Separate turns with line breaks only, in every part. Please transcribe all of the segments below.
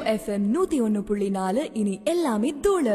FM நூத்தி ஒன்னு புள்ளி நாலு இனி எல்லாமே தூளு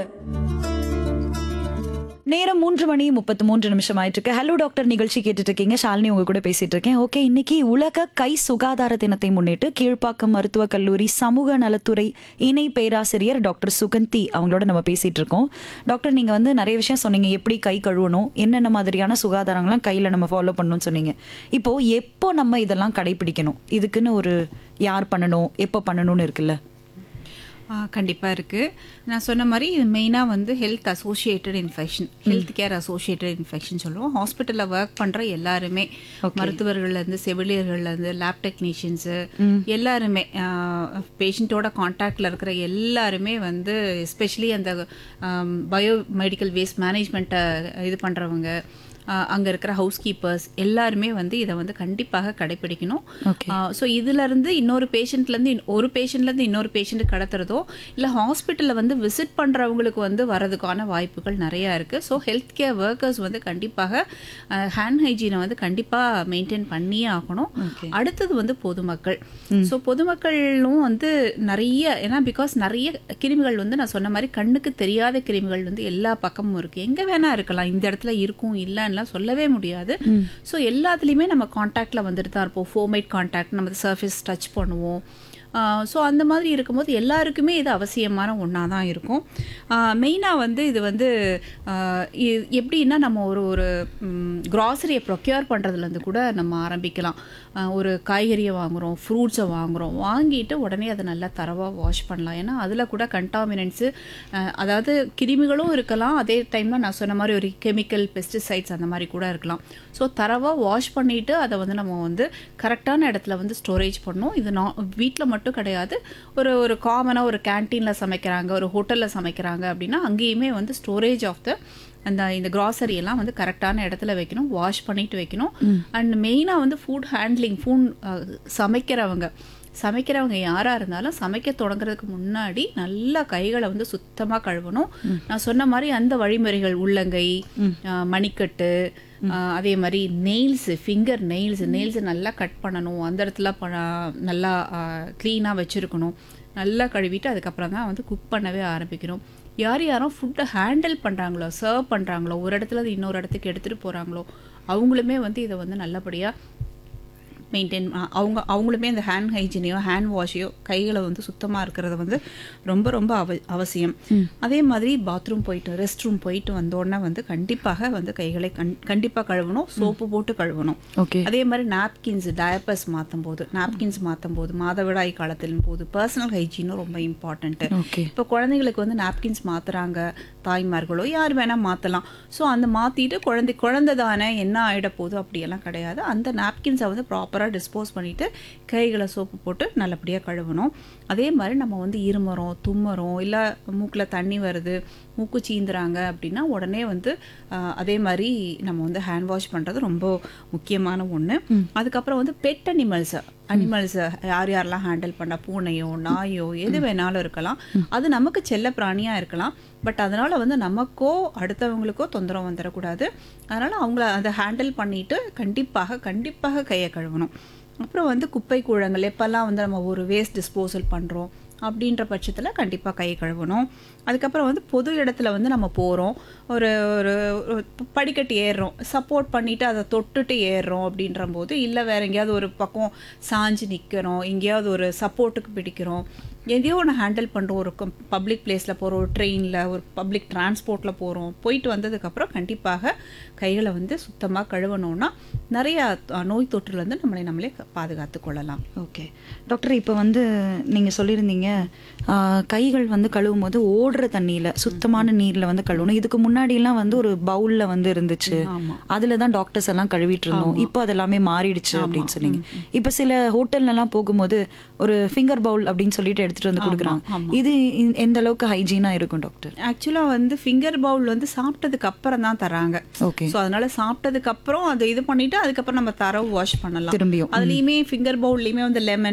நேரம் மூன்று மணி முப்பத்து மூன்று நிமிஷம் ஆயிட்டு இருக்கு ஹலோ டாக்டர் நிகழ்ச்சி கேட்டுட்டு இருக்கீங்க ஷாலினி உங்க கூட பேசிட்டு இருக்கேன் ஓகே இன்னைக்கு உலக கை சுகாதார தினத்தை முன்னிட்டு கீழ்ப்பாக்கம் மருத்துவக் கல்லூரி சமூக நலத்துறை இணை பேராசிரியர் டாக்டர் சுகந்தி அவங்களோட நம்ம பேசிட்டு இருக்கோம் டாக்டர் நீங்க வந்து நிறைய விஷயம் சொன்னீங்க எப்படி கை கழுவணும் என்னென்ன மாதிரியான சுகாதாரங்கள்லாம் கையில நம்ம ஃபாலோ பண்ணணும்னு சொன்னீங்க இப்போ எப்போ நம்ம இதெல்லாம் கடைபிடிக்கணும் இதுக்குன்னு ஒரு யார் பண்ணணும் எப்போ பண்ணணும்னு இருக்குல்ல
கண்டிப்பாக இருக்குது நான் சொன்ன மாதிரி இது மெயினாக வந்து health associated infection health care associated infection சொல்லுவோம் ஹாஸ்பிட்டலில் ஒர்க் பண்ணுற எல்லாருமே மருத்துவர்கள்லேருந்து செவிலியர்கள்லேருந்து லேப் டெக்னீஷியன்ஸு எல்லாருமே பேஷண்ட்டோட காண்டாக்டில் இருக்கிற எல்லாருமே வந்து எஸ்பெஷலி அந்த பயோ மெடிக்கல் வேஸ்ட் மேனேஜ்மெண்ட்டை இது பண்ணுறவங்க அங்கே இருக்கிற ஹவுஸ் கீப்பர்ஸ் எல்லாருமே வந்து இதை வந்து கண்டிப்பாக கடைபிடிக்கணும்
Okay.
ஸோ இதுலேருந்து இன்னொரு பேஷண்ட்லேருந்து ஒரு பேஷண்ட்லேருந்து இன்னொரு பேஷண்ட்டு கடத்துறதோ இல்லை ஹாஸ்பிட்டலில் வந்து விசிட் பண்ணுறவங்களுக்கு வந்து வரதுக்கான வாய்ப்புகள் நிறையா இருக்குது ஸோ ஹெல்த் கேர் ஒர்க்கர்ஸ் வந்து கண்டிப்பாக ஹேண்ட் ஹைஜீனை வந்து கண்டிப்பாக மெயின்டைன் பண்ணியே ஆகணும் அடுத்தது வந்து பொதுமக்கள் ஸோ பொதுமக்களும் வந்து நிறைய ஏன்னா பிகாஸ் நிறைய கிருமிகள் வந்து நான் சொன்ன மாதிரி கண்ணுக்கு தெரியாத கிருமிகள் வந்து எல்லா பக்கமும் இருக்குது எங்கே வேணா இருக்கலாம் இந்த இடத்துல இருக்கும் இல்லைன்னுலாம் சொல்லவே முடியாது ஸோ எல்லாத்துலேயுமே நம்ம காண்டாக்டில் வந்துட்டு தான் இருப்போம் ஃபோமைட் காண்டாக்ட் நம்ம சர்ஃபேஸ் டச் பண்ணுவோம் ஸோ அந்த மாதிரி இருக்கும்போது எல்லாருக்குமே இது அவசியமான ஒன்றா தான் இருக்கும் மெயினாக வந்து இது வந்து ஆஹ் இ- எப்படின்னா நம்ம ஒரு ஒரு க்ராசரியை ப்ரொக்யூர் பண்ணுறதுலேருந்து கூட நம்ம ஆரம்பிக்கலாம் ஆஹ் ஒரு காய்கறியை வாங்குகிறோம் ஃப்ரூட்ஸை வாங்குகிறோம் வாங்கிட்டு உடனே அதை நல்லா தரவாக வாஷ் பண்ணலாம் ஏன்னா அதில் கூட கண்டாமினன்ஸு அதாவது கிருமிகளும் இருக்கலாம் அதே டைமில் நான் சொன்ன மாதிரி ஒரு கெமிக்கல் பெஸ்டிசைட்ஸ் அந்த மாதிரி கூட இருக்கலாம் ஸோ தரவாக வாஷ் பண்ணிவிட்டு அதை வந்து நம்ம வந்து கரெக்டான இடத்துல வந்து ஸ்டோரேஜ் பண்ணணும் இது நான் வீட்டில் மட்டும் கிடையாது ஒரு ஒரு காமனாக ஒரு கேன்டீனில் சமைக்கிறாங்க ஒரு ஹோட்டலில் சமைக்கிறாங்க அப்படின்னா அங்கேயுமே வந்து ஸ்டோரேஜ் ஆஃப் த அந்த இந்த grocery எல்லாம் வந்து கரெக்டான இடத்துல வைக்கணும் வாஷ் பண்ணிட்டு வைக்கணும் அண்ட் மெயினாக வந்து ஃபுட் ஹேண்ட்லிங் ஃபுட் சமைக்கிறவங்க சமைக்கிறவங்க யாராக இருந்தாலும் சமைக்க தொடங்குறதுக்கு முன்னாடி நல்லா கைகளை வந்து சுத்தமாக கழுவணும் நான் சொன்ன மாதிரி அந்த வழிமுறைகள் உள்ளங்கை ஆஹ் மணிக்கட்டு ஆஹ் அதே மாதிரி நெயில்ஸு ஃபிங்கர் நெயில்ஸ் நெயில்ஸை நல்லா கட் பண்ணணும் அந்த இடத்துல ப நல்லா க்ளீனாக வச்சுருக்கணும் நல்லா கழுவிட்டு அதுக்கப்புறம் தான் வந்து குக் பண்ணவே ஆரம்பிக்கணும் யார் யாரும் ஃபுட்டை ஹேண்டில் பண்ணுறாங்களோ சர்வ் பண்ணுறாங்களோ ஒரு இடத்துல இருந்து இன்னொரு இடத்துக்கு எடுத்துகிட்டு போகிறாங்களோ அவங்களுமே வந்து இதை வந்து நல்லபடியாக மெயின்டைன் அவங்க அவங்களுமே அந்த ஹேண்ட் ஹைஜீனையோ ஹேண்ட் வாஷையோ கைகளை வந்து சுத்தமாக இருக்கிறது வந்து ரொம்ப ரொம்ப அவ அவசியம் அதே மாதிரி பாத்ரூம் போயிட்டு ரெஸ்ட் ரூம் போயிட்டு வந்தோடனே வந்து கண்டிப்பாக வந்து கைகளை கண் கண்டிப்பாக கழுவணும் சோப்பு போட்டு கழுவணும்
ஓகே
அதே மாதிரி நாப்கின்ஸ் டயப்பர்ஸ் மாற்றும் போது நாப்கின்ஸ் மாற்றும் போது மாதவிடாய் காலத்தின் போது பர்சனல் ஹைஜீனும் ரொம்ப இம்பார்ட்டன்ட்டு
ஓகே
இப்போ குழந்தைங்களுக்கு வந்து நாப்கின்ஸ் மாத்துறாங்க தாய்மார்களோ யார் வேணால் மாற்றலாம் ஸோ அந்த மாற்றிட்டு குழந்தை குழந்தை தானே என்ன ஆகிட போகுது அப்படியெல்லாம் கிடையாது அந்த நாப்கின்ஸை வந்து ப்ராப்பராக டிஸ்போஸ் பண்ணிவிட்டு கைகளை சோப்பு போட்டு நல்லபடியாக கழுவணும் அதே மாதிரி நம்ம வந்து இருமுறோம் தும்முறோம் இல்லை மூக்கில் தண்ணி வருது மூக்கு சீந்துறாங்க அப்படின்னா உடனே வந்து ஆஹ், அதே மாதிரி நம்ம வந்து ஹேண்ட் வாஷ் பண்ணுறது ரொம்ப முக்கியமான ஒன்று அதுக்கப்புறம் வந்து பெட் அனிமல்ஸை அனிமல்ஸை யார் யாரெல்லாம் ஹேண்டில் பண்ண பூனையோ நாயோ எது வேணாலும் இருக்கலாம் அது நமக்கு செல்ல பிராணியாக இருக்கலாம் பட் அதனால் வந்து நமக்கோ அடுத்தவங்களுக்கோ தொந்தரவு வந்துடக்கூடாது அதனால் அவங்கள அதை ஹேண்டில் பண்ணிட்டு கண்டிப்பாக கண்டிப்பாக கையை கழுவணும் அப்புறம் வந்து குப்பை கூழங்கள் எப்போல்லாம் வந்து நம்ம ஒரு வேஸ்ட் டிஸ்போசல் பண்ணுறோம் அப்படின்ற பட்சத்தில் கண்டிப்பாக கை கழுவணும் அதுக்கப்புறம் வந்து பொது இடத்துல வந்து நம்ம போகிறோம் ஒரு ஒரு ஒரு படிக்கட்டு ஏறுறோம் சப்போர்ட் பண்ணிவிட்டு அதை தொட்டுட்டு ஏறுறோம் அப்படின்ற போது இல்லை வேற எங்கேயாவது ஒரு பக்கம் சாஞ்சு நிற்கிறோம் எங்கேயாவது ஒரு சப்போர்ட்டுக்கு பிடிக்கிறோம் எதையோ ஒன்று ஹேண்டில் பண்ணுறோம் ஒரு பப்ளிக் பிளேஸில் போகிறோம் ஒரு ட்ரெயினில் ஒரு பப்ளிக் டிரான்ஸ்போர்ட்டில் போகிறோம் போயிட்டு வந்ததுக்கப்புறம் கண்டிப்பாக கைகளை வந்து சுத்தமாக கழுவணும்னா நிறைய அஹ், நோய் தொற்றுலேருந்து நம்மளை நம்மளே பாதுகாத்து கொள்ளலாம்
ஓகே டாக்டர் இப்போ வந்து நீங்க சொல்லியிருந்தீங்க ஆ, கைகள் வந்து கழுவும் போது ஓடுற தண்ணியில சுத்தமான நீர்ல வந்து கழுவணும் இதுக்கு முன்னாடி எல்லாம் வந்து ஒரு பவுல்ல வந்து இருந்துச்சு
ஆமா.
அதுல தான் டாக்டர்ஸ் எல்லாம் கழுவிட்டு இருந்தோம் இப்போ அது எல்லாமே மாறிடுச்சு அப்படின்னு சொன்னீங்க இப்போ சில ஹோட்டல்ல எல்லாம் போகும்போது ஒரு ஃபிங்கர் பவுல் அப்படின்னு சொல்லிட்டு எடுத்துட்டு வந்து கொடுக்குறாங்க இது இந்த- எந்த அளவுக்கு ஹைஜீனா இருக்கும் டாக்டர்
ஆக்சுவலாக வந்து ஃபிங்கர் பவுல் வந்து சாப்பிட்டதுக்கு அப்புறம் தான் தராங்க
ஓகே
ஸோ அதனால சாப்பிட்டதுக்கு அப்புறம் அதை இது பண்ணிட்டு அதுக்கப்புறம் நம்ம தரவு வாஷ் பண்ணலாம்
திரும்பியும்
அதுலேயுமே ஃபிங்கர் பவுல்லையுமே வந்து லெமன்